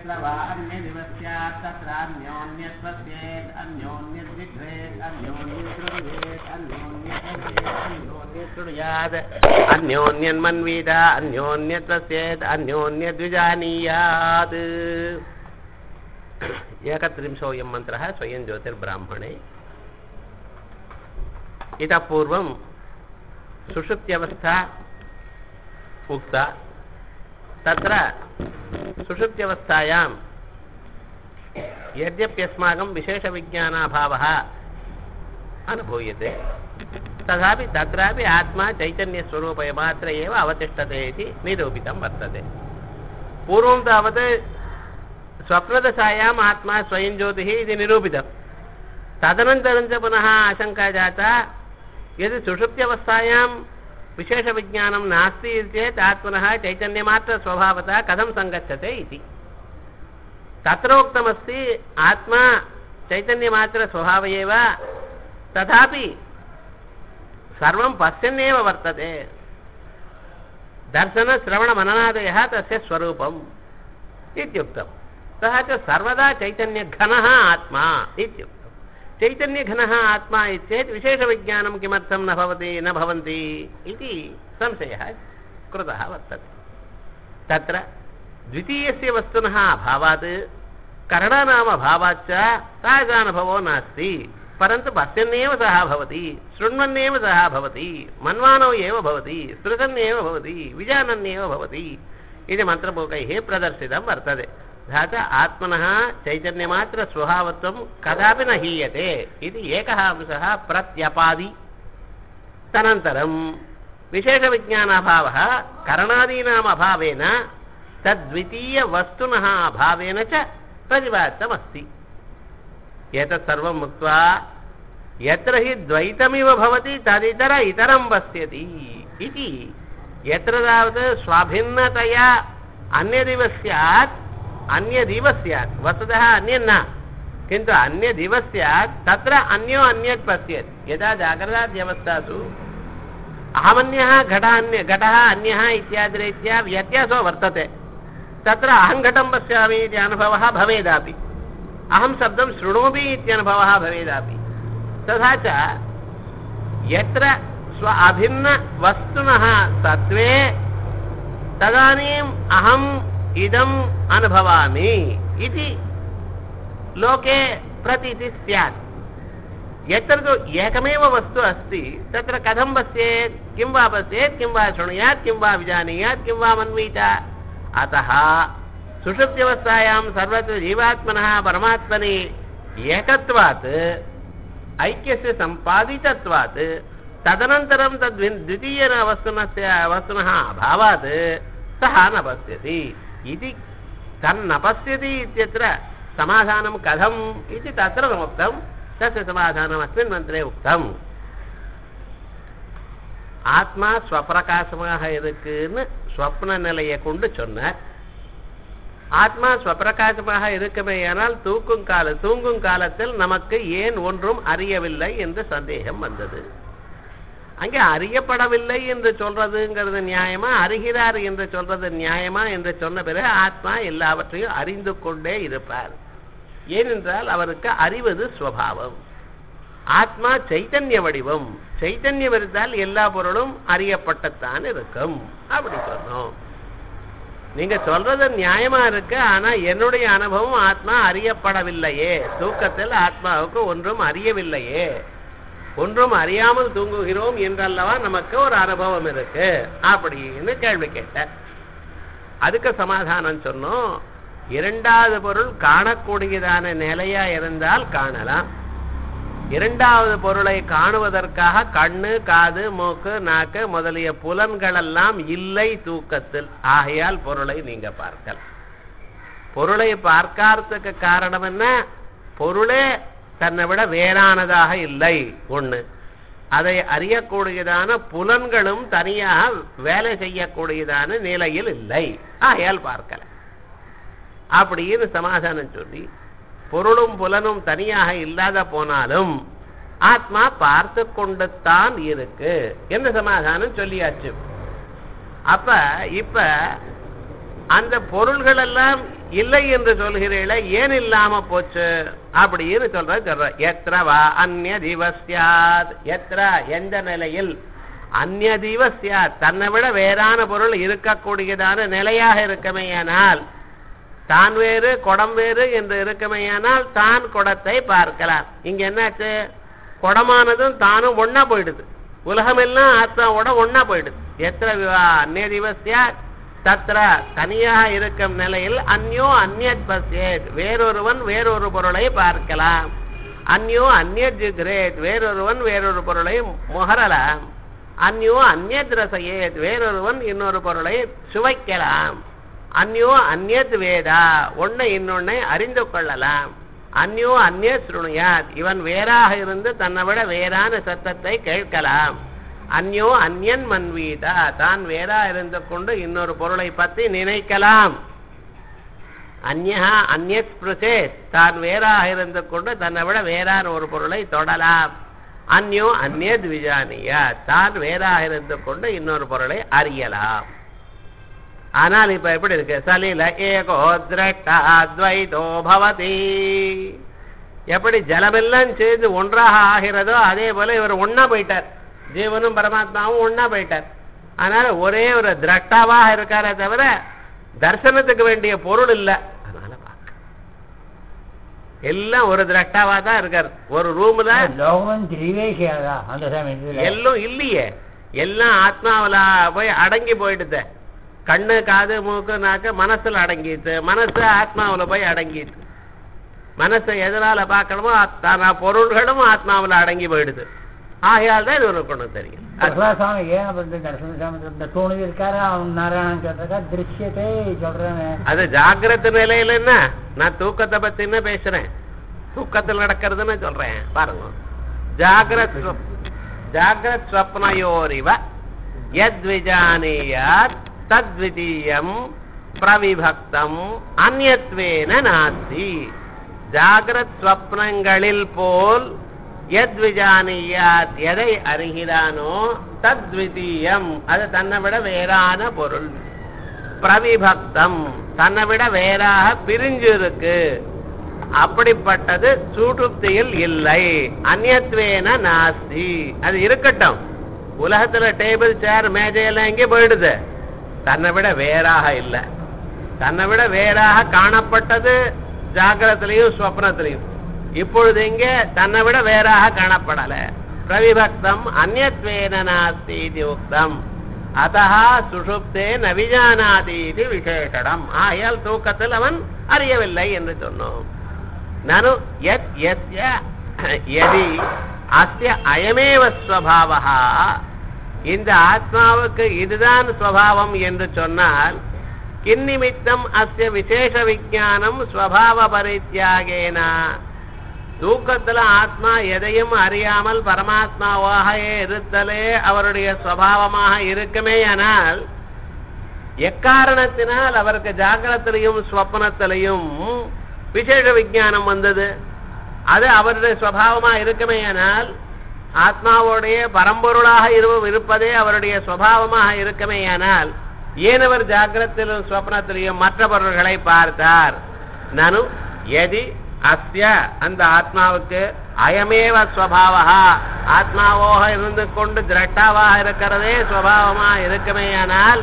यत्र वा अन्यदिव स्यात् तत्रान्योन्यत्वस्येत् अन्योन्यद्विघ्रेत् अन्योन्यशृणुयेत् अन्योन्यशृणुयेत् अन्योन्यशृणुयात् अन्योन्यन्मन्वीत अन्योन्यत्वस्येत् अन्योन्यद्विजानीयात् एकत्रिंशोऽयं मन्त्रः स्वयं ज्योतिर्ब्राह्मणे इतः पूर्वं सुषुप्त्यवस्था उक्ता तत्र सुषुप्त्यवस्थायां यद्यप्यस्माकं विशेषविज्ञानाभावः अनुभूयते तथापि तत्रापि आत्मा चैतन्यस्वरूपमात्र एव अवतिष्ठते इति निरूपितं वर्तते पूर्वं तावत् स्वप्नदशायाम् आत्मा स्वयं ज्योतिः इति निरूपितं तदनन्तरं च पुनः आशङ्का जाता यदि सुषुप्त्यवस्थायां विशेषविज्ञानं नास्ति चेत् आत्मनः चैतन्यमात्रस्वभावतः कथं सङ्गच्छते इति तत्र उक्तमस्ति आत्मा चैतन्यमात्रस्वभाव एव तथापि सर्वं पश्यन्नेव वर्तते दर्शनश्रवणमननादयः तस्य स्वरूपम् इत्युक्तं सः च सर्वदा चैतन्यघनः आत्मा इत्युक्तम् चैतन्यघनः आत्मा इत्येत् विशेषविज्ञानं किमर्थं न भवति न भवन्ति इति संशयः कृतः वर्तते तत्र द्वितीयस्य वस्तुनः अभावात् करणनामभावाच्च तादृशानुभवो नास्ति परन्तु पश्यन्नेव सः भवति शृण्वन्नेव सः भवति मन्वानौ एव भवति स्पृशन्नेव भवति विजानन्नेव भवति इति मन्त्रपूकैः प्रदर्शितं वर्तते तथा च आत्मनः चैतन्यमात्रस्वभावत्वं कदापि न हीयते इति एकः अंशः प्रत्यपादि तदनन्तरं विशेषविज्ञानाभावः करणादीनाम् अभावेन तद्वितीयवस्तुनः अभावेन च प्रतिपादितमस्ति एतत् सर्वम् उक्त्वा यत्र हि द्वैतमिव भवति तदितर इतरं पश्यति इति यत्र तावत् स्वाभिन्नतया अन्यदिव स्यात् अन्यदिव स्यात् वस्तुतः अन्यन्न किन्तु अन्यदिव स्यात् तत्र अन्यो अन्यत् पश्येत् यदा जाग्रताद्यवस्थासु अहमन्यः घटान्य घटः अन्यः इत्यादिरीत्या व्यत्यासो वर्तते तत्र अहं घटं पश्यामि इति अनुभवः भवेदापि अहं शब्दं शृणोमि इत्यनुभवः भवेदापि तथा च यत्र स्व अभिन्नवस्तुनः सत्त्वे तदानीम् अहम् इदम् अनुभवामि इति लोके प्रतीतिः स्यात् यत्र तु एकमेव वस्तु अस्ति तत्र कथं पश्येत् किं वा पश्येत् किं वा शृणुयात् किं वा विजानीयात् किं वा मन्वीत अतः सुषुप्त्यवस्थायां सर्वत्र जीवात्मनः परमात्मनि एकत्वात् ऐक्यस्य सम्पादितत्वात् तदनन्तरं तद् द्वितीयेन वस्तुनस्य वस्तुनः अभावात् सः न पश्यति इति तन्न पश्यति इत्यत्र समाधानं कथम् इति तत्र समुक्तं तस्य समाधानम् अस्मिन् मन्त्रे उक्तम् ஆத்மா ஸ்வப்பிரகாசமாக இருக்குன்னு ஸ்வப்ன நிலையை கொண்டு சொன்னார் ஆத்மா ஸ்வப்பிரகாசமாக இருக்குமேயானால் தூக்கும் கால தூங்கும் காலத்தில் நமக்கு ஏன் ஒன்றும் அறியவில்லை என்று சந்தேகம் வந்தது அங்கே அறியப்படவில்லை என்று சொல்றதுங்கிறது நியாயமா அறிகிறார் என்று சொல்றது நியாயமா என்று சொன்ன பிறகு ஆத்மா எல்லாவற்றையும் அறிந்து கொண்டே இருப்பார் ஏனென்றால் அவருக்கு அறிவது ஸ்வபாவம் ஆத்மா சைத்தன்ய வடிவம் சைத்தன்யம் இருந்தால் எல்லா பொருளும் அறியப்பட்டத்தான் இருக்கும் அப்படி சொன்னோம் நீங்க சொல்றது நியாயமா இருக்கு ஆனா என்னுடைய அனுபவம் ஆத்மா அறியப்படவில்லையே தூக்கத்தில் ஆத்மாவுக்கு ஒன்றும் அறியவில்லையே ஒன்றும் அறியாமல் தூங்குகிறோம் என்றல்லவா நமக்கு ஒரு அனுபவம் இருக்கு அப்படின்னு கேள்வி கேட்ட அதுக்கு சமாதானம் சொன்னோம் இரண்டாவது பொருள் காணக்கூடியதான நிலையா இருந்தால் காணலாம் இரண்டாவது பொருளை காணுவதற்காக கண்ணு காது மூக்கு நாக்கு முதலிய புலன்களெல்லாம் இல்லை தூக்கத்தில் ஆகையால் பொருளை நீங்க பார்க்கலாம் பொருளை பார்க்கறதுக்கு காரணம் என்ன பொருளே தன்னை விட வேறானதாக இல்லை ஒண்ணு அதை அறியக்கூடியதான புலன்களும் தனியாக வேலை செய்யக்கூடியதான நிலையில் இல்லை ஆகையால் பார்க்கல அப்படின்னு சமாதானம் சொல்லி பொருளும் புலனும் தனியாக இல்லாத போனாலும் ஆத்மா பார்த்து கொண்டுத்தான் இருக்கு என்ன சமாதானம் சொல்லியாச்சு அப்ப இப்ப அந்த பொருள்கள் எல்லாம் இல்லை என்று சொல்கிறீர்களே ஏன் இல்லாம போச்சு அப்படின்னு சொல்ற சொல்ற எத்ரவா அந்நிய திவசியாத் எத்ரா எந்த நிலையில் அந்நிய திவசியாத் தன்னை விட வேறான பொருள் இருக்கக்கூடியதான நிலையாக இருக்கமேயானால் தான் வேறு குடம் வேறு என்று இருக்கமேயானால் தான் குடத்தை பார்க்கலாம் இங்க என்னாச்சு குடமானதும் தானும் ஒன்னா போயிடுது உலகமெல்லாம் ஆத்மாவோட ஒன்னா போயிடுது எத்திர விவா அந்நிய திவசியா தத்ர தனியாக இருக்கும் நிலையில் அந்யோ அந்நியத் பசியேத் வேறொருவன் வேறொரு பொருளை பார்க்கலாம் அந்யோ அந்நியத் ஜிக்ரேத் வேறொருவன் வேறொரு பொருளை முகரலாம் அந்யோ அந்நியத் ரசையேத் வேறொருவன் இன்னொரு பொருளை சுவைக்கலாம் அந்யோ அந்நியத் வேதா ஒன்னை இன்னொன்னை அறிந்து கொள்ளலாம் அந்யோ அந்நிய சுருணியாத் இவன் வேறாக இருந்து தன்னை விட வேறான சத்தத்தை கேட்கலாம் அந்யோ அந்யன் மன்வீதா தான் வேறா இருந்து கொண்டு இன்னொரு பொருளை பற்றி நினைக்கலாம் அந்யா அந்நியத் ஸ்பிருசேத் தான் வேறாக இருந்து கொண்டு தன்னை விட வேறான ஒரு பொருளை தொடலாம் அந்யோ அந்நியத் விஜானியா தான் வேறாக இருந்து கொண்டு இன்னொரு பொருளை அறியலாம் ஆனால் இப்ப எப்படி இருக்கு சலில ஏகோ திரட்டா அத்வைதோ பவதி எப்படி ஜலமெல்லாம் சேர்ந்து ஒன்றாக ஆகிறதோ அதே போல இவர் ஒன்னா போயிட்டார் ஜீவனும் பரமாத்மாவும் ஒன்னா போயிட்டார் அதனால ஒரே ஒரு திரட்டாவாக இருக்காரே தவிர தர்சனத்துக்கு வேண்டிய பொருள் இல்லை அதனால பார்க்க எல்லாம் ஒரு திரட்டாவா தான் இருக்கார் ஒரு ரூம்ல லோகம் தெரியவே செய்யாதா அந்த சமயத்துல எல்லாம் இல்லையே எல்லாம் ஆத்மாவுல போய் அடங்கி போயிடுது கண்ணு காது மூக்கு நாக்கு மனசுல அடங்கிட்டு மனசு ஆத்மாவுல போய் அடங்கிட்டு மனசை எதனால பார்க்கணுமோ அத்தான பொருள்களும் ஆத்மாவுல அடங்கி போயிடுது ஆகையால் தான் இது உனக்கு ஒண்ணு தெரியும் பிரசாசாமி ஏன் அப்படி தர்சன சாமி இந்த தூணு இருக்காரு அவன் நாராயணன் சொல்றா திருஷ்யத்தை சொல்றானே அது ஜாக்கிரத நிலையில என்ன நான் தூக்கத்தை பத்தி என்ன பேசுறேன் தூக்கத்தில் நடக்கிறதுன்னு சொல்றேன் பாருங்க ஜாகிரத் ஸ்வப்- ஜாகிரத் ஸ்வப்னயோரிவ யத்விஜானீயாத் தத்விதீயம் பிரவிபக்தம் அந்யத்வேன நாஸ்தி ஜாகிரத் ஸ்வப்னங்களில் போல் யத்விஜானீயாத் எதை அறிகிறானோ தத்விதீயம் அது தன்னை விட வேறான பொருள் பிரவிபக்தம் தன்னை விட வேறாக பிரிஞ்சு இருக்கு அப்படிப்பட்டது சூட்டுப்தியில் இல்லை அந்நியத்வேன நாஸ்தி அது இருக்கட்டும் உலகத்துல டேபிள் சேர் மேஜையெல்லாம் எங்கே போயிடுது தன்னை விட வேறாக இல்லை தன்னை விட வேறாக காணப்பட்டது ஜாகிரத்திலையும் ஸ்வப்னத்திலையும் இப்பொழுது இங்கே தன்னை விட வேறாக காணப்படல பிரவிபக்தம் அந்நியத்வேன நாஸ்தி இது உக்தம் அதா சுஷுப்தே நவிஜானாதி இது விசேஷடம் ஆயால் தூக்கத்தில் அவன் அறியவில்லை என்று சொன்னோம் நனு யத் யஸ்ய யதி அஸ்ய அயமேவ ஸ்வபாவः இந்த ஆத்மாவுக்கு இதுதான் ஸ்வபாவம் என்று சொன்னால் கிந்நிமித்தம் அஸ்ய விசேஷ விஜானம் ஸ்வபாவ பரித்தியாகேன தூக்கத்துல ஆத்மா எதையும் அறியாமல் பரமாத்மாவாக இருத்தலே அவருடைய சுவாவமாக இருக்குமே ஆனால் எக்காரணத்தினால் அவருக்கு ஜாகிரத்திலையும் ஸ்வப்னத்திலையும் விசேஷ விஜானம் வந்தது அது அவருடைய சுவாவமா இருக்குமே ஆனால் ஆத்மாவுடைய பரம்பொருளாக இரு- இருப்பதே அவருடைய சுவாவமாக இருக்குமே ஆனால் ஏன் அவர் ஜாகிரத்திலும் ஸ்வப்னத்திலையும் மற்ற பொருள்களை பார்த்தார் நனு எதி அஸ்ய அந்த ஆத்மாவுக்கு அயமேவ ஸ்வபாவா ஆத்மாவோக இருந்து கொண்டு திரட்டாவாக இருக்கிறதே சுவாவமா இருக்குமேயானால்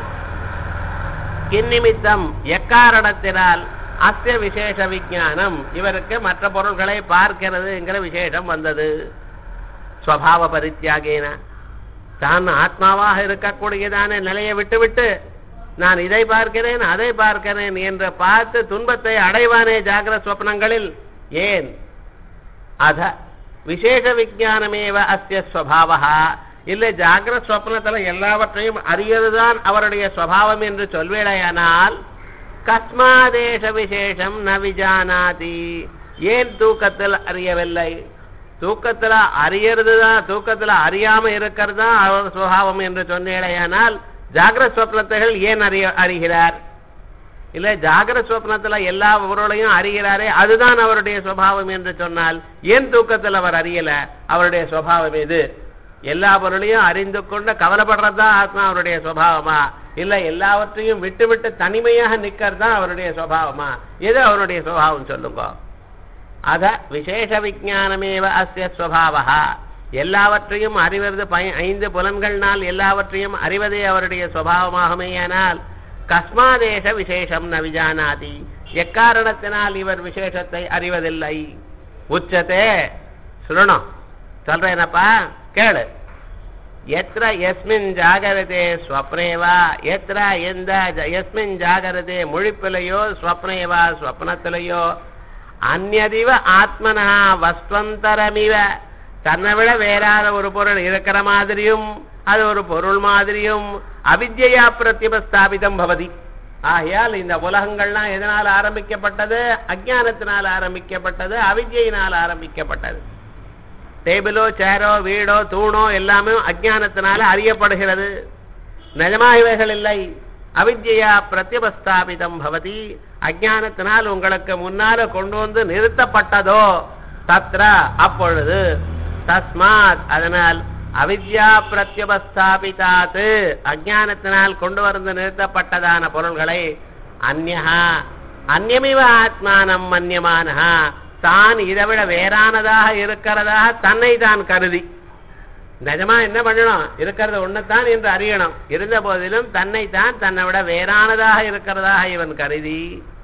கிந்நிமித்தம் எக்காரணத்தினால் அஸ்ய விசேஷ விஞ்ஞானம் இவருக்கு மற்ற பொருள்களை பார்க்கிறதுங்கிற விசேஷம் வந்தது ஸ்வபாவ பரித்தியாகேன தான் ஆத்மாவாக இருக்கக்கூடியதான நிலையை விட்டுவிட்டு நான் இதை பார்க்கிறேன் அதை பார்க்கிறேன் என்று பார்த்து துன்பத்தை அடைவானே ஜாகிர ஸ்வப்னங்களில் ஏன் அத விசேஷ விஞ்ஞானமேவ அஸ்ய ஸ்வபாவா இல்லை ஜாகிர ஸ்வப்னத்துல எல்லாவற்றையும் அறியதுதான் அவருடைய ஸ்வபாவம் என்று சொல்வேடையானால் கஸ்மாதேஷ விசேஷம் ந விஜானாதி ஏன் தூக்கத்தில் அறியவில்லை தூக்கத்துல அறியறது தான் தூக்கத்துல அறியாம இருக்கிறது தான் அவர் சுபாவம் என்று சொன்னேடையானால் ஜாகிர ஸ்வப்னத்தைகள் ஏன் அறிய அறிகிறார் இல்ல ஜாகிர ஸ்வப்னத்துல எல்லா பொருளையும் அறிகிறாரே அதுதான் அவருடைய சுபாவம் என்று சொன்னால் ஏன் தூக்கத்தில் அவர் அறியல அவருடைய சுபாவம் எது எல்லா பொருளையும் அறிந்து கொண்டு கவலைப்படுறதுதான் ஆத்மா அவருடைய சுபாவமா இல்ல எல்லாவற்றையும் விட்டு விட்டு தனிமையாக நிக்கிறது தான் அவருடைய சுவாவமா எது அவருடைய சுவாவம் சொல்லுங்க அத விசேஷ விஜானமேவ அஸ்ய ஸ்வபாவா எல்லாவற்றையும் அறிவது பய- ஐந்து புலன்கள்னால் எல்லாவற்றையும் அறிவதே அவருடைய சுவாவமாகுமேயானால் கஸ்மாதேச விசேஷம் ந விஜானாதி எக்காரணத்தினால் இவர் விசேஷத்தை அறிவதில்லை உச்சத்தே சுருணம் சொல்றேனப்பா கேளு எத்திர எஸ்மின் ஜாகரதே ஸ்வப்னேவா எத்திர எந்த ஜ- எஸ்மின் ஜாகரதே முழிப்பிலையோ ஸ்வப்னேவா ஸ்வப்னத்திலையோ அந்நதிவ ஆத்மனா வஸ்வந்தரமிவ தன்னை விட வேறாத ஒரு பொருள் இருக்கிற மாதிரியும் அது ஒரு பொருள் மாதிரியும் அவித்யா பிரத்யபஸ்தாபிதம் பவதி ஆகையால் இந்த உலகங்கள்லாம் எதனால் ஆரம்பிக்கப்பட்டது அஜானத்தினால் ஆரம்பிக்கப்பட்டது அவித்யினால் ஆரம்பிக்கப்பட்டது டேபிளோ சேரோ வீடோ தூணோ எல்லாமே அஜானத்தினால அறியப்படுகிறது நிஜமா இவைகள் இல்லை அவித்யா பிரத்யபஸ்தாபிதம் பவதி அஜானத்தினால் உங்களுக்கு முன்னால கொண்டு வந்து நிறுத்தப்பட்டதோ தத்ர அப்பொழுது தஸ்மாத் அதனால் அவித்யா பிரத்யபஸ்தாபிதாத்து அஜானத்தினால் கொண்டு வந்து நிறுத்தப்பட்டதான பொருள்களை அந்யஹா அந்யமிவ ஆத்மானம் மன்யமானஹா தான் இதை விட வேறானதாக இருக்கிறதாக தன்னை தான் கருதி நிஜமா என்ன பண்ணணும் இருக்கிறது ஒண்ணுதான் என்று அறியணும் இருந்த போதிலும் தன்னை தான் தன்னை விட வேறானதாக இருக்கிறதாக இவன் கருதி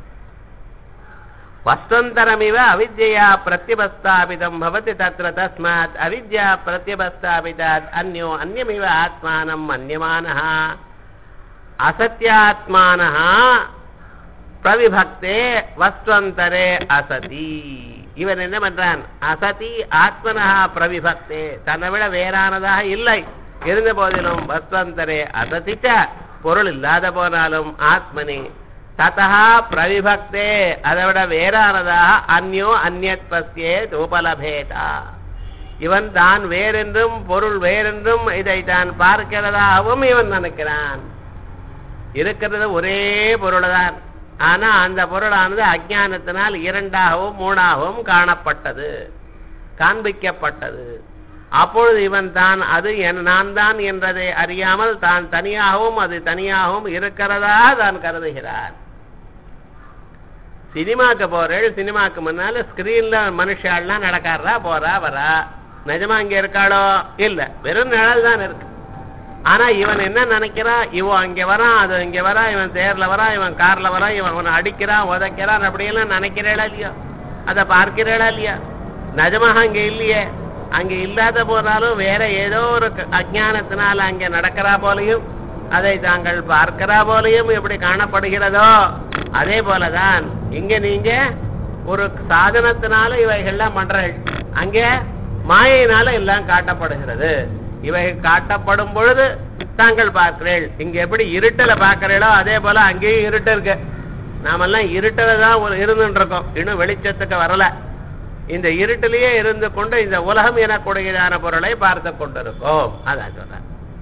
வஸ்வந்தரமிவ அவித்யா பிரத்யபஸ்தாபிதம் பவதி தத்ர தஸ்மாத் அவித்யா பிரத்யபஸ்தாபிதாத் அந்யோ அந்யமிவ ஆத்மானம் மன்யமானः அசத்யாத்மானः பிரவிபக்தே வஸ்வந்தரே அசதி இவன் என்ன பண்றான் அசதி ஆத்மனஹா பிரவிபக்தே தன்னை விட வேறானதாக இல்லை இருந்த போதிலும் வஸ்வந்தரே அசதிச்ச பொருள் இல்லாத போனாலும் ஆத்மனி ததா பிரவிபக்தே அதை விட வேறானதாக அந்யோ அந்யத் பஸ்யேத் உபலபேதா இவன் தான் வேறென்றும் பொருள் வேறென்றும் இதை தான் பார்க்கிறதாகவும் இவன் நினைக்கிறான் இருக்கிறது ஒரே பொருள் தான் ஆனா அந்த பொருளானது அஜானத்தினால் இரண்டாகவும் மூணாகவும் காணப்பட்டது காண்பிக்கப்பட்டது அப்பொழுது இவன் தான் அது என் நான் தான் என்றதை அறியாமல் தான் தனியாகவும் அது தனியாகவும் இருக்கிறதா தான் கருதுகிறான் சினிமாக்கு போறேள் சினிமாக்கு முன்னால ஸ்கிரீன்ல மனுஷாலாம் நடக்காரா போறா வரா நிஜமா இங்க இருக்காளோ இல்ல வெறும் நிழல் தான் இருக்கு ஆனா இவன் என்ன நினைக்கிறான் இவன் அங்க வரான் அது இங்க வரான் இவன் தேர்ல வரான் இவன் கார்ல வரான் இவன் அவனை அடிக்கிறான் உதைக்கிறான் அப்படியெல்லாம் நினைக்கிறேளா இல்லையா அதை பார்க்கிறேளா இல்லையா நிஜமாக அங்க இல்லையே அங்க இல்லாத போனாலும் வேற ஏதோ ஒரு க- அஜ்ஞானத்தினால அங்க நடக்கிறா போலையும் அதை தாங்கள் பார்க்கிறா போலையும் எப்படி காணப்படுகிறதோ அதே போலதான் இங்க நீங்க ஒரு சாதனத்தினால இவைகள்லாம் பண்றீர்கள் அங்கே மாயையினால எல்லாம் காட்டப்படுகிறது இவை காட்டப்படும் பொழுது தாங்கள் பார்க்கிறீர்கள் இங்க எப்படி இருட்டல பார்க்கிறீங்களோ அதே போல அங்கேயும் இருட்டு இருக்கு நாமெல்லாம் இருட்டல தான் ஒரு இருந்துட்டு இருக்கோம் இன்னும் வெளிச்சத்துக்கு வரல இந்த இருட்டிலேயே இருந்து கொண்டு இந்த உலகம் எனக்கூடியதான பொருளை பார்த்து கொண்டிருக்கோம் அதான் சொல்றேன்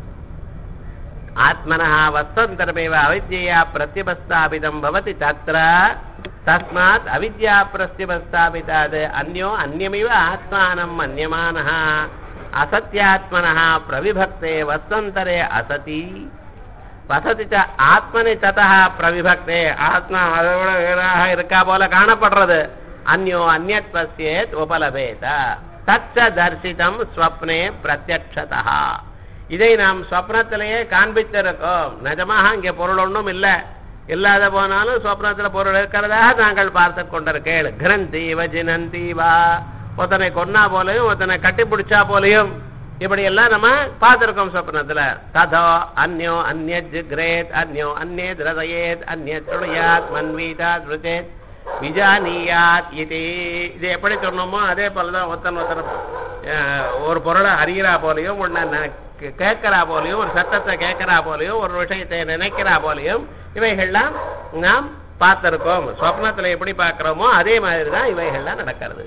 ஆத்மனः வஸ்வந்தரமேவ அவித்யா பிரத்யபஸ்தாபிதம் பவதி தத்ர தஸ்மாத் அவித்யா பிரத்யபஸ்தாபிதாத் அந்யோ அந்யமிவ ஆத்மானம் மன்யமானः அசத்யாத்மனः பிரவிபக்தே வஸ்வந்தரே அசதி வசதி ச ஆத்மனி ததா பிரவிபக்தே ஆத்மா அதை விட வேறாக இருக்கா போல காணப்படுறது அந்யோ அந்யத் பசியேத் உபலபேத தச்ச தர்சிதம் ஸ்வப்னே பிரத்யக்ஷதா இதை நாம் ஸ்வப்னத்திலேயே காண்பித்திருக்கோம் நிஜமாக இங்கே பொருள் ஒன்றும் இல்லை இல்லாத போனாலும் ஸ்வப்னத்துல பொருள் இருக்கிறதாக தாங்கள் பார்த்து கொண்டிருக்கேள் கிரந்தி வஜினந்தி வா ஒருத்தனை கொன்னா போலையும் ஒருத்தனை கட்டி பிடிச்சா போலையும் இப்படி எல்லாம் நம்ம பார்த்திருக்கோம் சொப்னத்துல ததோ அந்யோ அந்நத் ஜிக்ரேத் அந்யோ அந்நேத் ரதயேத் அந்நத் துணையாத் மன்வீதாத் ருச்சேத் விஜானியாத் இது இது எப்படி சொன்னோமோ அதே போலதான் ஒருத்தன் ஒருத்தன் அஹ், ஒரு பொருளை அறிகிறா போலையும் ஒன்ன கேட்கிறா போலையும் ஒரு சத்தத்தை கேட்கிறா போலையும் ஒரு விஷயத்தை நினைக்கிறா போலையும் இவைகள்லாம் நாம் பார்த்திருக்கோம் சொப்னத்துல எப்படி பார்க்கிறோமோ அதே மாதிரி தான் இவைகள்லாம் நடக்கிறது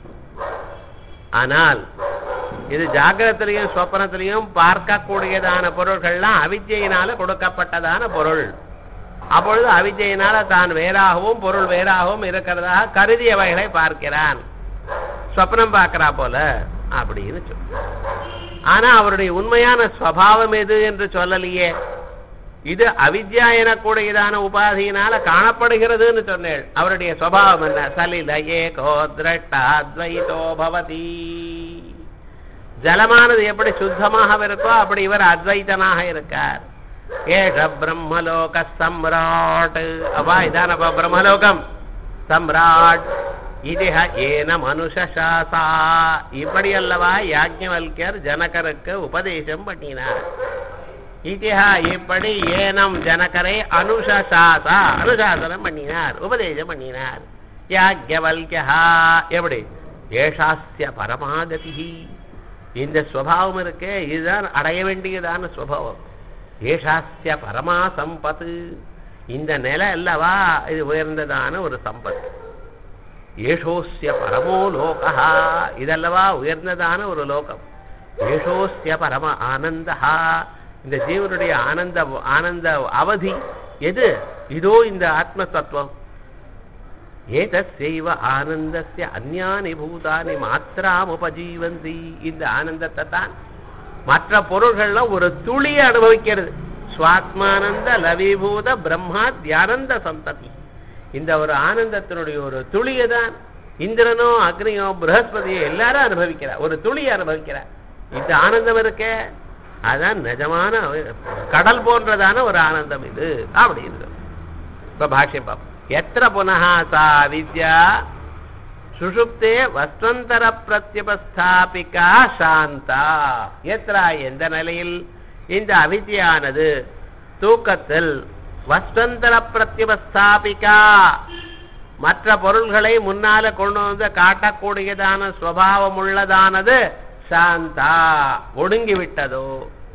ஆனால் இது ஜாகிரத்திலையும் சொப்பனத்திலையும் பார்க்கக்கூடியதான பொருள்கள்லாம் அவித்யினால கொடுக்கப்பட்டதான பொருள் அப்பொழுது அவித்யினால தான் வேறாகவும் பொருள் வேறாகவும் இருக்கிறதாக கருதியவைகளை பார்க்கிறான் சொப்னம் பார்க்கிறா போல அப்படின்னு சொல்லு ஆனா அவருடைய உண்மையான ஸ்வபாவம் எது என்று சொல்லலையே இது அவித்யா எனக்கூடியதான உபாதியினால காணப்படுகிறதுன்னு சொன்னேன் அவருடைய சுவாவம் என்ன சலில ஏகோ திரட்டாத்வைதோ பவதி ஜலமானது எப்படி சுத்தமாக இருக்கோ அப்படி இவர் அத்வைதனாக இருக்கார் ஏஷ பிரம்மலோக சம்ராட் அப்பா இதானப்பா பிரம்மலோகம் சம்ராட் இதுஹ ஏன மனுஷாசா இப்படி அல்லவா யாஜ்ஞவல்யர் ஜனகருக்கு உபதேசம் பண்ணினார் இதிஹா இப்படி ஏனம் ஜனகரை அனுஷாசா அனுசாசனம் பண்ணினார் உபதேசம் பண்ணினார் யாஜ்ஞவல்யா எப்படி ஏஷாஸ்ய பரமாகதி இந்த ஸ்வபாவம் இருக்கே இதுதான் அடைய வேண்டியதான ஸ்வபாவம் ஏஷாஸ்ய பரமா சம்பத்து இந்த நிலை அல்லவா இது உயர்ந்ததான ஒரு சம்பத்து ஏஷோஸ்ய பரமோ லோகா இதல்லவா உயர்ந்ததான ஒரு லோகம் ஏஷோஸ்ய பரம ஆனந்தா இந்த ஜீவனுடைய ஆனந்த ஆனந்த அவதி எது இதோ இந்த ஆத்ம தத்துவம் ஏதஸ்யைவ ஆனந்தஸ்ய அந்யானி பூதானி மாத்திராம் உபஜீவந்தி இந்த ஆனந்தத்தை தான் மற்ற பொருள்கள்லாம் ஒரு துளியை அனுபவிக்கிறது சுவாத்மானந்த லவிபூத பிரம்மா தியானந்த சந்ததி இந்த ஒரு ஆனந்தத்தினுடைய ஒரு துளியை தான் இந்திரனோ அக்னியோ பிரகஸ்பதியோ எல்லாரும் அனுபவிக்கிறார் ஒரு துளியை அனுபவிக்கிறார் இந்த ஆனந்தம் இருக்கே அதான் நிஜமான கடல் போன்றதான ஒரு ஆனந்தம் இது அப்படின்னு இப்ப பாஷ்யம் பார்ப்போம் எத்திர புனः சா வித்யா சுஷுப்தே வஸ்வந்தர பிரத்யபஸ்தாபிகா சாந்தா எத்ரா எந்த நிலையில் இந்த அவித்யானது தூக்கத்தில் வஸ்வந்தர பிரத்யபஸ்தாபிகா மற்ற பொருள்களை முன்னால கொண்டு வந்து காட்டக்கூடியதான சுவாவம் உள்ளதானது சாந்தா ஒடுங்கிவிட்டதோ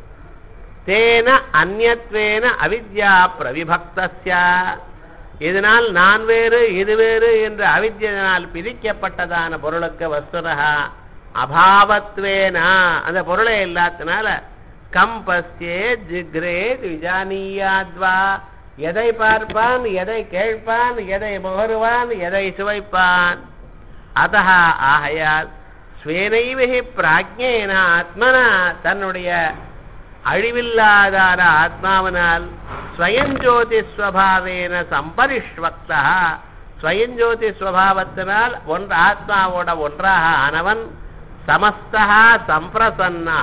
தேன அந்நத்வேன அவித்யா பிரவிபக்தஸ்ய இதனால் நான் வேறு இது வேறு என்று அவித்யனால் பிரிக்கப்பட்டதான பொருளுக்கு வஸ்துனகா அபாவத்வேனா அந்த பொருளை இல்லாதனால கம்பஸ்யே ஜிக்ரே விஜானியாத்வா எதை பார்ப்பான் எதை கேட்பான் எதை முகருவான் எதை சுவைப்பான் அத ஆகையால் ஸ்வேனைவகி பிராஜ்யேன ஆத்மனா தன்னுடைய அழிவில்லாதார ஆத்மாவினால் ஸ்வயஞ்சோதி ஸ்வபாவேன சம்பரிஷ்வக்தா ஸ்வயஞ்சோதி ஸ்வபாவத்தினால் ஒன்று ஆத்மாவோட ஒன்றாக ஆனவன் சமஸ்தா சம்பிரசன்னா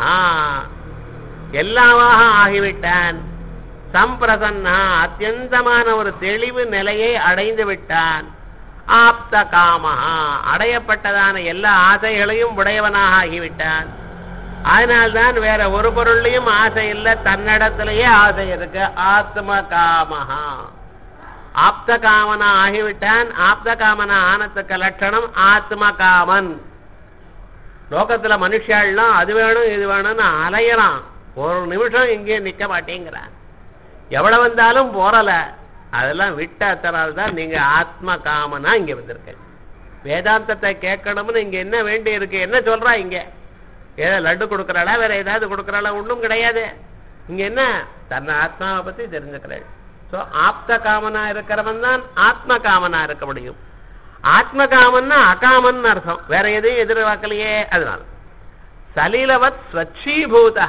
எல்லாமாக ஆகிவிட்டான் சம்பிரசன்னா அத்தியந்தமான ஒரு தெளிவு நிலையை அடைந்து விட்டான் ஆப்த காமஹா அடையப்பட்டதான எல்லா ஆசைகளையும் உடையவனாக ஆகிவிட்டான் அதனால்தான் வேற ஒரு பொருள்லையும் ஆசை இல்லை தன்னிடத்திலேயே ஆசை இருக்கு ஆத்ம காமஹா ஆப்த காமனா ஆகிவிட்டான் ஆப்த காமனா ஆனத்துக்கு லட்சணம் ஆத்ம காமன் லோகத்துல மனுஷாலாம் அது வேணும் இது வேணும்னு அலையறான் ஒரு நிமிஷம் இங்கே நிக்க மாட்டேங்கிறான் எவ்வளவு வந்தாலும் போறல அதெல்லாம் விட்டத்தனால் தான் நீங்க ஆத்ம காமனா இங்க வந்திருக்க வேதாந்தத்தை கேட்கணும்னு இங்க என்ன வேண்டி இருக்கு என்ன சொல்றா இங்க ஏதோ லட்டு கொடுக்கறாளா வேற ஏதாவது கொடுக்கறாளா ஒன்றும் கிடையாது இங்க என்ன தன்னை ஆத்மாவை பத்தி தெரிஞ்சுக்கிறேன் ஸோ ஆப்த காமனா இருக்கிறவன் தான் ஆத்ம காமனா இருக்க முடியும் ஆத்ம காமன்னா அகாமன் அர்த்தம் வேற எதையும் எதிர்பார்க்கலையே அதனால சலீலவத் ஸ்வச்சீபூதா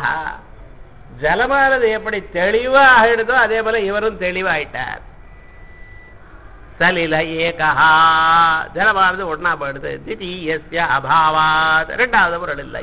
ஜலமானது எப்படி தெளிவா ஆகிடுதோ அதே போல இவரும் தெளிவாயிட்டார் சலில ஏகா ஜலமானது ஒன்னா போயிடுது திடீயஸ்ய அபாவாத் இரண்டாவது பொருள் இல்லை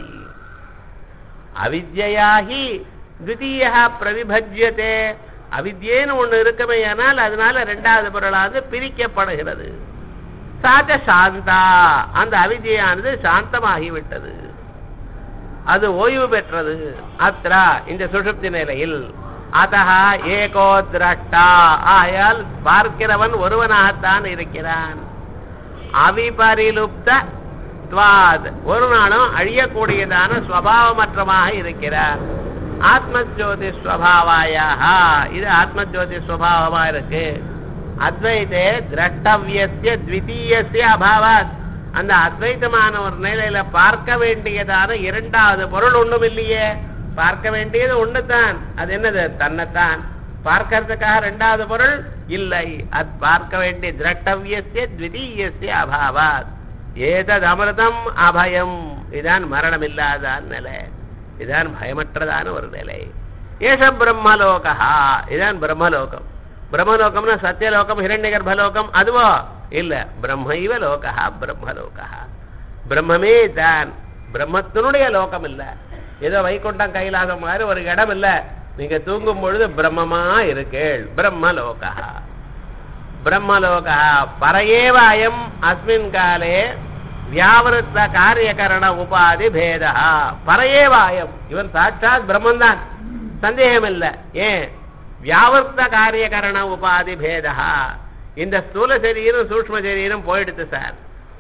அவித்யாகி துதிய பிரவிபஜ்யத்தே அவித்யேன்னு ஒண்ணு இருக்குமே ஆனால் அதனால இரண்டாவது பொருளானது பிரிக்கப்படுகிறது சாச்ச சாந்தா அந்த அவித்யானது சாந்தமாகிவிட்டது அது ஓய்வு பெற்றது அத்ரா இந்த சுஷுப்தி நிலையில் அதஹா ஏகோ திரஷ்டா ஆயால் பார்க்கிறவன் ஒருவனாகத்தான் இருக்கிறான் அவிபரிலுப்த துவாத் ஒரு நாளும் அழியக்கூடியதான ஸ்வபாவமற்றமாக இருக்கிறார் ஆத்மஜோதி ஸ்வபாவாயாக இது ஆத்மஜோதி ஸ்வபாவமா இருக்கு அத்வைதே திரஷ்டவியசிய த்விதீயசிய அபாவாத் அந்த அத்வைத்தமான ஒரு நிலையில பார்க்க வேண்டியதான இரண்டாவது பொருள் ஒண்ணும் இல்லையே பார்க்க வேண்டியது ஒண்ணுதான் அது என்னது தன்னைத்தான் பார்க்கறதுக்காக ரெண்டாவது பொருள் இல்லை அது பார்க்க வேண்டிய திரட்டவியசிய த்விதீயசிய அபாவாத் ஏதது அமிர்தம் அபயம் இதான் மரணம் இல்லாத நிலை இதான் பயமற்றதான ஒரு நிலை ஏஷ பிரம்மலோகா இதான் பிரம்மலோகம் பிரம்மலோகம்னா சத்தியலோகம் ஹிரண்ய கர்ப்பலோகம் அதுவோ இல்ல பிரம்மைவ லோகா பிரம்மலோகா பிரம்மமே தான் பிரம்மத்தினுடைய லோகம் இல்ல ஏதோ வைகுண்டம் கைலாசம் மாதிரி ஒரு இடம் இல்ல நீங்க தூங்கும் பொழுது பிரம்மமா இருக்கேள் பிரம்மலோகா பிரம்மலோகா பரையேவ அயம் அஸ்மின் காலே வியாவிருத்த காரியகரண உபாதி பேதா பரையேவ அயம் இவன் சாட்சாத் பிரம்மன்தான் சந்தேகம் இல்ல ஏன் வியாவிருத்த காரியகரண உபாதி பேதா இந்த ஸ்தூல சரீரம் சூக்ம சரீரம் போயிடுது சார்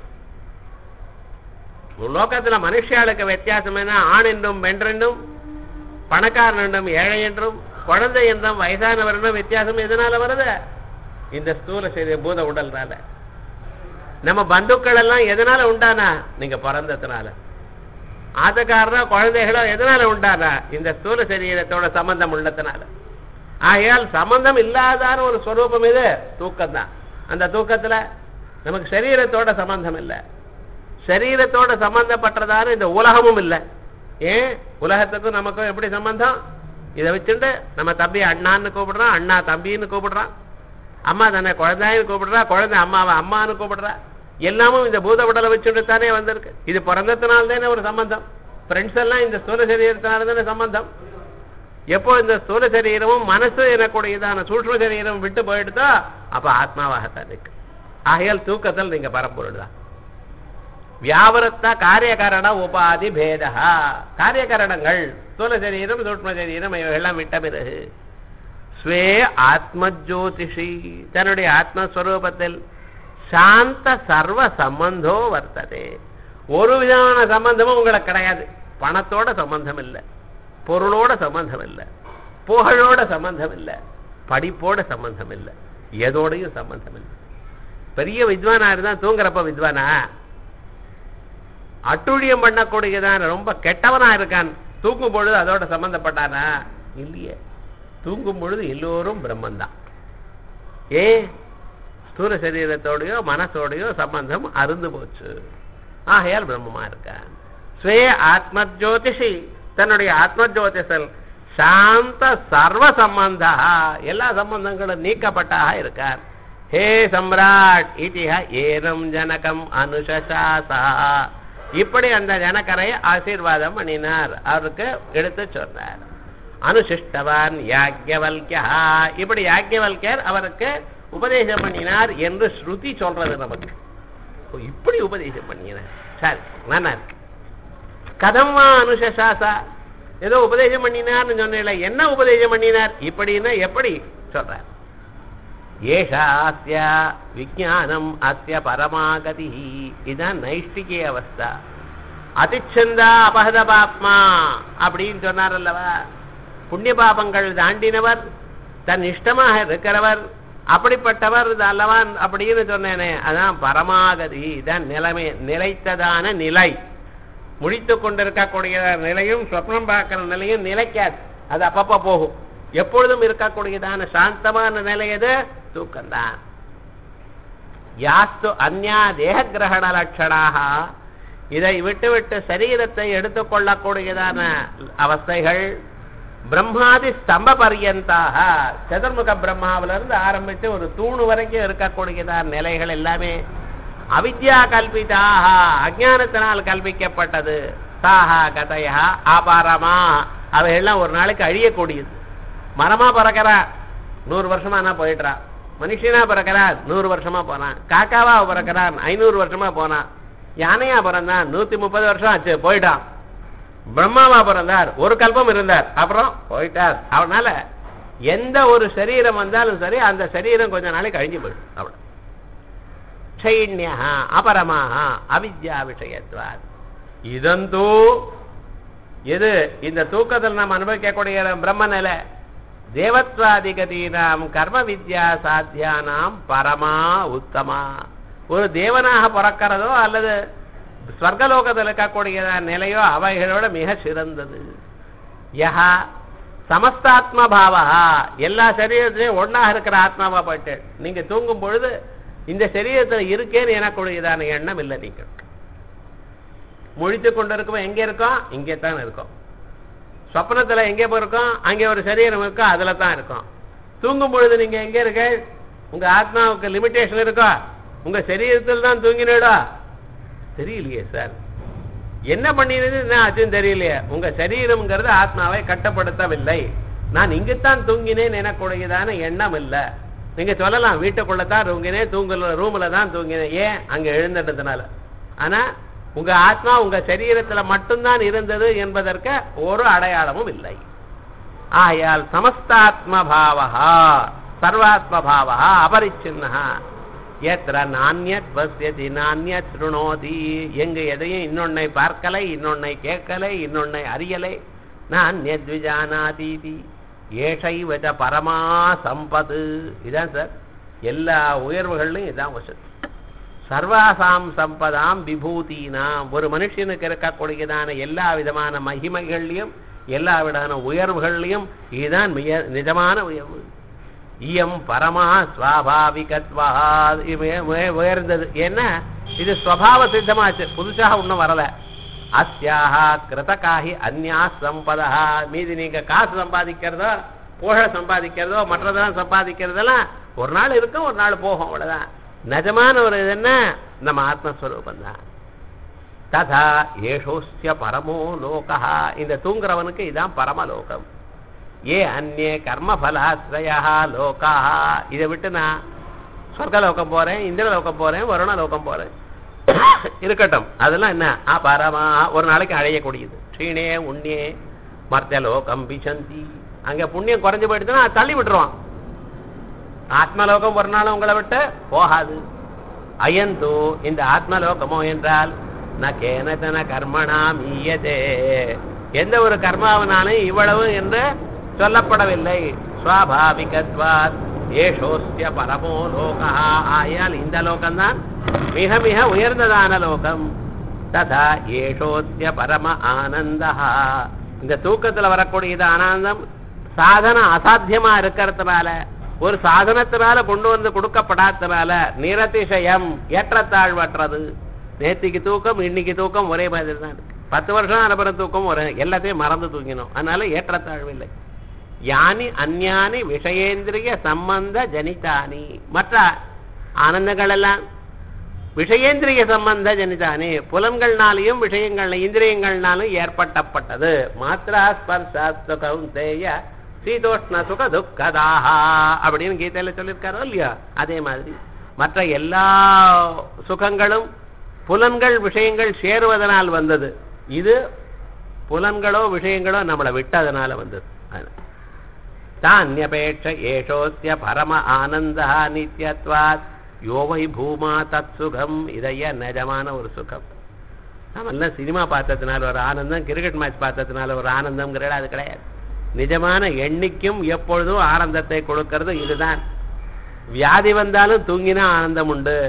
லோகத்துல மனுஷாளுக்கு வித்தியாசம் என்ன ஆண் என்றும் பெண் என்றும் பணக்காரன் என்றும் ஏழை என்றும் குழந்தை என்றும் வயசானவர் என்றும் வித்தியாசம் எதனால வருது இந்த ஸ்தூல சரீர பூத உடல்னால நம்ம பந்துக்கள் எல்லாம் எதனால உண்டானா நீங்க பிறந்ததுனால ஆதக்காரனோ குழந்தைகளோ எதனால உண்டானா இந்த ஸ்தூல சரீரத்தோட சம்பந்தம் உள்ளதுனால ஆகையால் சம்பந்தம் இல்லாதான ஒரு ஸ்வரூபம் இது தூக்கம் தான் அந்த தூக்கத்துல நமக்கு சரீரத்தோட சம்பந்தம் இல்லை சரீரத்தோட சம்பந்தப்பட்டதான இந்த உலகமும் இல்லை ஏன் உலகத்துக்கும் நமக்கும் எப்படி சம்பந்தம் இதை வச்சுட்டு நம்ம தம்பி அண்ணான்னு கூப்பிடுறான் அண்ணா தம்பின்னு கூப்பிடுறான் அம்மா தானே குழந்தைன்னு கூப்பிடுறா குழந்தை அம்மாவை அம்மான்னு கூப்பிடுறா எல்லாமும் இந்த பூத உடலை வச்சுட்டு தானே வந்திருக்கு இது பிறந்ததுனால தானே ஒரு சம்பந்தம் ஃப்ரெண்ட்ஸ் எல்லாம் இந்த ஸ்தூல சரீரத்தினால தானே சம்பந்தம் எப்போ இந்த ஸ்தூல சரீரமும் மனசு எனக்கூடியதான சூட்சம சரீரம் விட்டு போயிடுதோ அப்ப ஆத்மாவாகத்தான் இருக்கு ஆகையால் தூக்கத்தில் நீங்க பரம்பொருள் தான் வியாபரத்த காரியகரண உபாதி பேதா காரியகரணங்கள் ஸ்தூல சரீரம் சூட்ம சரீரம் இவைகள்லாம் விட்ட பிறகு ஸ்வே ஆத்மஜோதிஷி தன்னுடைய ஆத்மஸ்வரூபத்தில் சாந்த சர்வ சம்பந்தோ வர்த்ததே ஒரு விதமான சம்பந்தமும் உங்களுக்கு கிடையாது பணத்தோட சம்பந்தம் இல்லை பொருளோட சம்பந்தம் இல்லை புகழோட சம்பந்தம் இல்லை படிப்போட சம்பந்தம் இல்லை எதோடையும் சம்பந்தம் இல்லை பெரிய வித்வானா இருந்தா தூங்குறப்ப வித்வானா அட்டுழியம் பண்ணக்கூடியதான் ரொம்ப கெட்டவனா இருக்கான் தூங்கும் பொழுது அதோட சம்பந்தப்பட்டானா இல்லையே தூங்கும் பொழுது எல்லோரும் பிரம்மந்தான் ஏ ஸ்தூல சரீரத்தோடையோ மனசோடையோ சம்பந்தம் அருந்து போச்சு ஆகையால் பிரம்மமா இருக்கான் ஸ்வே ஆத்ம ஜோதிஷி தன்னுடைய ஆத்ம ஜோதிஷல் சாந்த சர்வ சம்பந்தா எல்லா சம்பந்தங்களும் நீக்கப்பட்டாக இருக்கார் ஹே சம்ராட் இதிஹ ஏனம் ஜனகம் அனுஷசாசா இப்படி அந்த ஜனகரை ஆசீர்வாதம் பண்ணினார் அவருக்கு எடுத்து சொன்னார் அனுசிஷ்டவான் யாக்யவல்யா இப்படி யாக்யவல்யர் அவருக்கு உபதேசம் பண்ணினார் என்று ஸ்ருதி சொல்றது நமக்கு ஓ, இப்படி உபதேசம் பண்ணினார் சரி நல்லா இருக்கு கதம்மா அனுஷசாசா ஏதோ உபதேசம் பண்ணினார்னு சொன்னேன்ல என்ன உபதேசம் பண்ணினார் இப்படின்னா எப்படி சொல்றார் ஏஷா அஸ்ய விஜானம் அஸ்ய பரமாகதி இதுதான் நைஷ்டிகே அவஸ்தா அதிச்சந்தா அபகத பாப்மா அப்படின்னு சொன்னார் அல்லவா புண்ணிய பாபங்கள் தாண்டினவர் தன் இஷ்டமாக இருக்கிறவர் அப்படிப்பட்டவர் இது அல்லவான் அப்படின்னு சொன்னேனே அதான் பரமாகதி இதான் நிலைமை நிலைத்ததான நிலை முடித்து கொண்டிருக்கக்கூடிய நிலையும் சொப்னம் பார்க்கிற நிலையும் நிலைக்காது அது அப்பப்ப போகும் எப்பொழுதும் இருக்கக்கூடியதான சாந்தமான நிலை எது தூக்கம்தான் யாஸ்து அந்யா தேக கிரகண லட்சணாக இதை விட்டு விட்டு சரீரத்தை எடுத்துக்கொள்ளக்கூடியதான அவஸ்தைகள் பிரம்மாதி ஸ்தம்ப பரியந்தாக சதுர்முக பிரம்மாவிலிருந்து ஆரம்பித்து ஒரு தூணு வரைக்கும் இருக்கக்கூடியதான நிலைகள் எல்லாமே அவித்யா கல்பிதாக அஜானத்தினால் கல்பிக்கப்பட்டது சாஹா கதையா ஆபாரமா அவையெல்லாம் ஒரு நாளைக்கு அழியக்கூடியது மரமா பிறக்கிறா நூறு வருஷமா என்ன போயிடுறான் மனுஷனா பிறக்கிறான் நூறு வருஷமா போனான் காக்காவா பிறக்கிறான் ஐநூறு வருஷமா போனான் யானையா பிறந்தான் நூத்தி முப்பது வருஷம் ஆச்சு போயிட்டான் பிரம்மாவா பிறந்தார் ஒரு கல்பம் இருந்தார் அப்புறம் போயிட்டார் அவனால எந்த ஒரு சரீரம் வந்தாலும் சரி அந்த சரீரம் கொஞ்ச நாளைக்கு அழிஞ்சு போயிடும் அவ்வளவு ಕ್ಷೈಣ್ಯ ಅಪರಮಾಹ அவித்யா விஷயத்வாத் இதந்தூ எது இந்த தூக்கத்தில் நாம் அனுபவிக்கக்கூடிய பிரம்ம நிலை தேவத்வாதிகதீனாம் கர்ம வித்யா சாத்தியானாம் பரமா உத்தமா ஒரு தேவனாக பிறக்கிறதோ அல்லது ஸ்வர்கலோகத்தில் இருக்கக்கூடிய நிலையோ அவைகளோட மிக சிறந்தது யஹா சமஸ்தாத்ம பாவா எல்லா சரீரத்திலையும் ஒண்ணாக இருக்கிற ஆத்மாவா போயிட்டு நீங்க தூங்கும் பொழுது இந்த சரீரத்துல இருக்கேன்னு எனக்குரியதான எண்ணம் இல்லை நீங்கள் முழித்து கொண்டு இருக்கோம் எங்க இருக்கோம் இங்கே தான் இருக்கோம் சொப்னத்துல எங்கே போயிருக்கோம் அங்கே ஒரு சரீரம் இருக்கும் அதுல தான் இருக்கும் தூங்கும் பொழுது நீங்க எங்க இருக்க உங்க ஆத்மாவுக்கு லிமிட்டேஷன் இருக்கா உங்க சரீரத்தில் தான் தூங்கினடா தெரியலையே சார் என்ன பண்ணினது என்ன ஆச்சுன்னு தெரியலையே உங்க சரீரம்ங்கிறது ஆத்மாவை கட்டப்படுத்தவில்லை நான் இங்குத்தான் தூங்கினேன் எனக்குடையதான எண்ணம் இல்லை நீங்க சொல்லலாம் வீட்டுக்குள்ளதான் தூங்கினேன் தூங்கல ரூம்ல தான் தூங்கினேன் ஏன் அங்க எழுந்துட்டதுனால ஆனா உங்க ஆத்மா உங்க சரீரத்துல மட்டும்தான் இருந்தது என்பதற்கு ஒரு அடையாளமும் இல்லை ஆயால் சமஸ்தாத்ம பாவா சர்வாத்ம பாவா அபரிச்சின்னா எத்திர நானியத் பஸ்யதி நானியத் சுருணோதி எங்க எதையும் இன்னொன்னை பார்க்கலை இன்னொன்னை கேட்கலை இன்னொன்னை அறியலை நானியத் விஜானாதீதி ஏஷைவச்ச பரமா சம்பது இதான் சார் எல்லா உயர்வுகள்லையும் இதான் வசதி சர்வாசாம் சம்பதாம் விபூதினாம் ஒரு மனுஷனுக்கு இருக்கக்கூடியதான எல்லா விதமான மகிமைகள்லையும் எல்லா விதமான உயர்வுகள்லையும் இதுதான் மிக நிஜமான உயர்வு இயம் பரமா ஸ்வாபாவிகத்வா உயர்ந்தது என்ன இது ஸ்வபாவ சித்தமாச்சு புதுசாக ஒன்றும் வரல அஸ்யாக கிருதகாகி அந்யா சம்பதா மீதி நீங்க காசு சம்பாதிக்கிறதோ புகழ சம்பாதிக்கிறதோ மற்றதெல்லாம் சம்பாதிக்கிறதெல்லாம் ஒரு நாள் இருக்கும் ஒரு நாள் போகும் அவ்வளவுதான் நிஜமான ஒரு இது என்ன நம்ம ஆத்மஸ்வரூபம் தான் ததா ஏஷோஸ்ய பரமோ லோகா இந்த தூங்குறவனுக்கு இதான் பரமலோகம் ஏ அந்நே கர்மபலாசிரயா லோகா இதை விட்டு நான் சொர்க்கலோகம் போறேன் இந்திரலோகம் போறேன் வருணலோகம் போறேன் இருக்கட்டும் அதெல்லாம் என்ன ஆ பரமா ஒரு நாளைக்கு அழையக்கூடியது க்ஷீணே உண்ணியே மர்த்தலோகம் பிசந்தி அங்க புண்ணியம் குறைஞ்சு போயிடுச்சுன்னா தள்ளி விட்டுருவான் ஆத்மலோகம் ஒரு நாளும் உங்களை விட்டு போகாது அயந்தோ இந்த ஆத்மலோகமோ என்றால் ந கேனதன கர்மணா மீயதே எந்த ஒரு கர்மாவனாலும் இவ்வளவு என்று சொல்லப்படவில்லை சுவாபாவிகத்வாத் ஏஷோஸ்ய பரமோ லோகா ஆயால் இந்த லோகம்தான் மிக மிக உயர்ந்ததான லோகம் ததா ஏஷோஸ்ய பரம ஆனந்தா இந்த தூக்கத்துல வரக்கூடியது ஆனந்தம் சாதன அசாத்தியமா இருக்கிறதுனால ஒரு சாதனத்தினால கொண்டு வந்து கொடுக்கப்படாதனால நிரதிசயம் ஏற்றத்தாழ்வற்றது நேத்திக்கு தூக்கம் இன்னைக்கு தூக்கம் ஒரே மாதிரி தான் இருக்கு பத்து வருஷம் அனுபவம் தூக்கம் ஒரு எல்லாத்தையும் மறந்து தூங்கினோம் அதனால ஏற்றத்தாழ்வு இல்லை யானி அந்யானி விஷயேந்திரிய சம்பந்த ஜனிதானி மற்ற ஆனந்தங்கள் எல்லாம் விஷயேந்திரிய சம்பந்த ஜனிதானி புலன்கள்னாலையும் விஷயங்கள் இந்திரியங்கள்னாலும் ஏற்பட்டப்பட்டது மாத்ரா ஸ்பர்ஷ கௌந்தேய சீதோஷ்ண சுக துக்கதாஹா அப்படின்னு கீதையில சொல்லியிருக்காரோ இல்லையா அதே மாதிரி மற்ற எல்லா சுகங்களும் புலன்கள் விஷயங்கள் சேருவதனால் வந்தது இது புலன்களோ விஷயங்களோ நம்மளை விட்டதனால வந்தது தானியபேட்ச ஏஷோஸ்ய பரம ஆனந்தா நித்யத்வாத் யோவை பூமா தத் சுகம் இதைய நிஜமான ஒரு சுகம் நாம எல்லாம் சினிமா பார்த்ததுனால ஒரு ஆனந்தம் கிரிக்கெட் மேட்ச் பார்த்ததுனால ஒரு ஆனந்தம்ங்கிற அது கிடையாது நிஜமான எண்ணிக்கும் எப்பொழுதும் ஆனந்தத்தை கொடுக்கிறது இதுதான் வியாதி வந்தாலும் தூங்கினா ஆனந்தம் உண்டு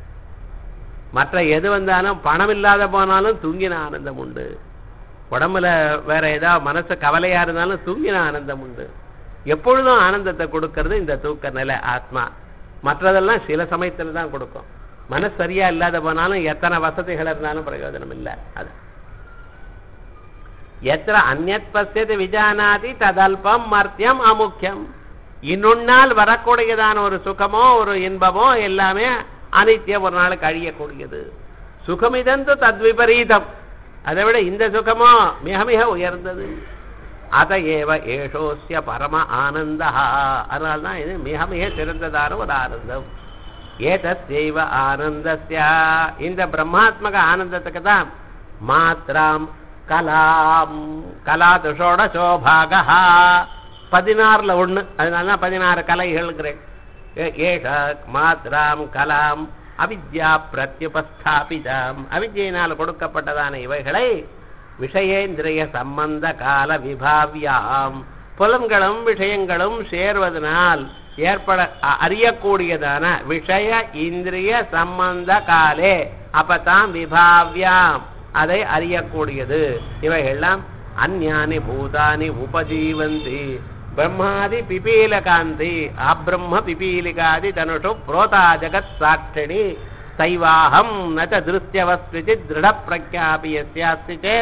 மற்ற எது வந்தாலும் பணம் இல்லாத போனாலும் தூங்கின ஆனந்தம் உண்டு உடம்புல வேற ஏதாவது மனசு கவலையா இருந்தாலும் தூங்கின ஆனந்தம் உண்டு எப்பொழுதும் ஆனந்தத்தை கொடுக்கறது இந்த தூக்க நிலை ஆத்மா மற்றதெல்லாம் சில சமயத்துல தான் கொடுக்கும் மனசு சரியா இல்லாத போனாலும் எத்தனை வசதிகள் இருந்தாலும் பிரயோஜனம் இல்லை அது எத்திர அந்நத் பசியது விஜானாதி ததல்பம் மர்த்தியம் அமுக்கியம் இன்னொன்னால் வரக்கூடியதான ஒரு சுகமோ ஒரு இன்பமோ எல்லாமே அனித்தியம் ஒரு நாள் கழியக்கூடியது சுகமிதந்து தத்விபரீதம் அதை விட இந்த சுகமோ மிக மிக உயர்ந்தது அத ஏவ ஏஷோஸ்ய பரம ஆனந்தா அதனால்தான் இது மிக மிக சிறந்ததான ஒரு ஆனந்தம் ஏதஸ்யைவ ஆனந்தஸ்ய இந்த பிரம்மாத்மக ஆனந்தத்துக்கு தான் மாத்திராம் கலாம் கலா துஷோட சோபாகா பதினாறுல ஒண்ணு அதனால தான் பதினாறு கலைகள்ங்கிறேன் ஏஷ மாத்திராம் கலாம் அவித்யா பிரத்யுபஸ்தாபிதாம் அவித்யினால் கொடுக்கப்பட்டதான இவைகளை விஷயேந்திரிய சம்பந்த கால விபாவியாம் புலன்களும் விஷயங்களும் சேர்வதனால் ஏற்பட அ- அறியக்கூடியதான விஷய இந்திரிய சம்பந்த காலே அப்பதான் விபாவியாம் அதை அறியக்கூடியது இவைகள்லாம் அந்யானி பூதானி உபஜீவந்தி பிரம்மாதி பிபீலகாந்தி அப்ரம்ம பிபீலிகாதி தனுஷு புரோதா ஜகத் சாட்சிணி சைவாஹம் ந ச திருஷ்யவஸ்விச்சித் திருட பிரக்யாபி யஸ்யாஸ்தி சேத்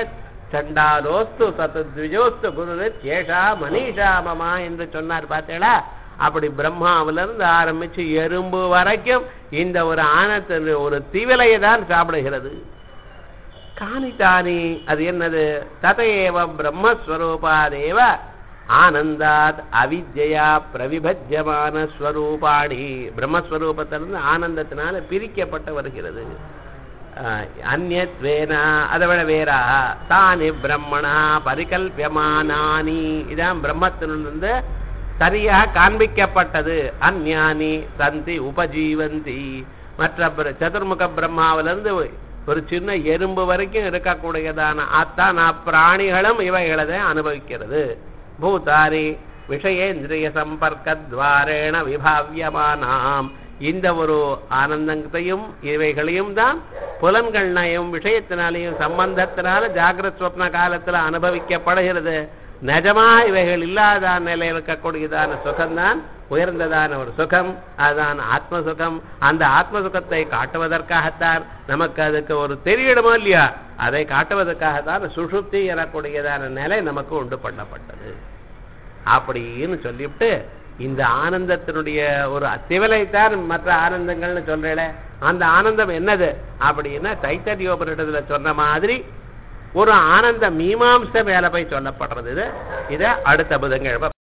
சண்டாலோஸ்து சத்து த்விஜோஸ்து குரு ஏஷா மனிஷா மமா என்று சொன்னார் பார்த்தேளா அப்படி பிரம்மாவிலிருந்து ஆரம்பிச்சு எறும்பு வரைக்கும் இந்த ஒரு ஆனத்தின் ஒரு திவிலையை தான் சாப்பிடுகிறது காணித்தானி அது என்னது ததையேவ பிரம்மஸ்வரூபாதேவ ஆனந்தாத் அவித்யா பிரவிபஜ்யமான ஸ்வரூபாணி பிரம்மஸ்வரூபத்திலிருந்து ஆனந்தத்தினால பிரிக்கப்பட்டு வருகிறது அஹ், அந்யத்வேனா அதை விட வேறா தானி பிரம்மணா பரிகல்பியமானானி இதான் பிரம்மத்திலிருந்து சரியாக காண்பிக்கப்பட்டது அந்யானி சந்தி உபஜீவந்தி மற்ற பிர- சதுர்முக பிரம்மாவிலிருந்து ஒரு சின்ன எறும்பு வரைக்கும் இருக்கக்கூடியதான அத்தான பிராணிகளும் இவைகளை தான் அனுபவிக்கிறது பூதாரி விஷயேந்திரிய சம்பர்க்கத்வாரேண விபாவியமானாம் இந்த ஒரு ஆனந்தத்தையும் இவைகளையும் தான் புலன்கள்னாயும் விஷயத்தினாலையும் சம்பந்தத்தினால ஜாகிரத் ஸ்வப்ன காலத்துல அனுபவிக்கப்படுகிறது நிஜமா இவைகள் இல்லாத நிலையில் இருக்கக்கூடியதான சுகம்தான் உயர்ந்ததான ஒரு சுகம் அதுதான் ஆத்ம சுகம் அந்த ஆத்ம சுகத்தை காட்டுவதற்காகத்தான் நமக்கு அதுக்கு ஒரு தெரியணுமோ இல்லையா அதை காட்டுவதற்காகத்தான் சுஷுப்தி எனக்கூடியதான நிலை நமக்கு உண்டு பண்ணப்பட்டது அப்படின்னு சொல்லிவிட்டு இந்த ஆனந்தத்தினுடைய ஒரு திவலைத்தான் மற்ற ஆனந்தங்கள்னு சொல்றேன் அந்த ஆனந்தம் என்னது அப்படின்னா தைத்தரியோபனிடத்துல சொன்ன மாதிரி ஒரு ஆனந்த மீமாம்ச மேல போய் சொல்லப்படுறது இது இதை அடுத்த புதன்கிழமை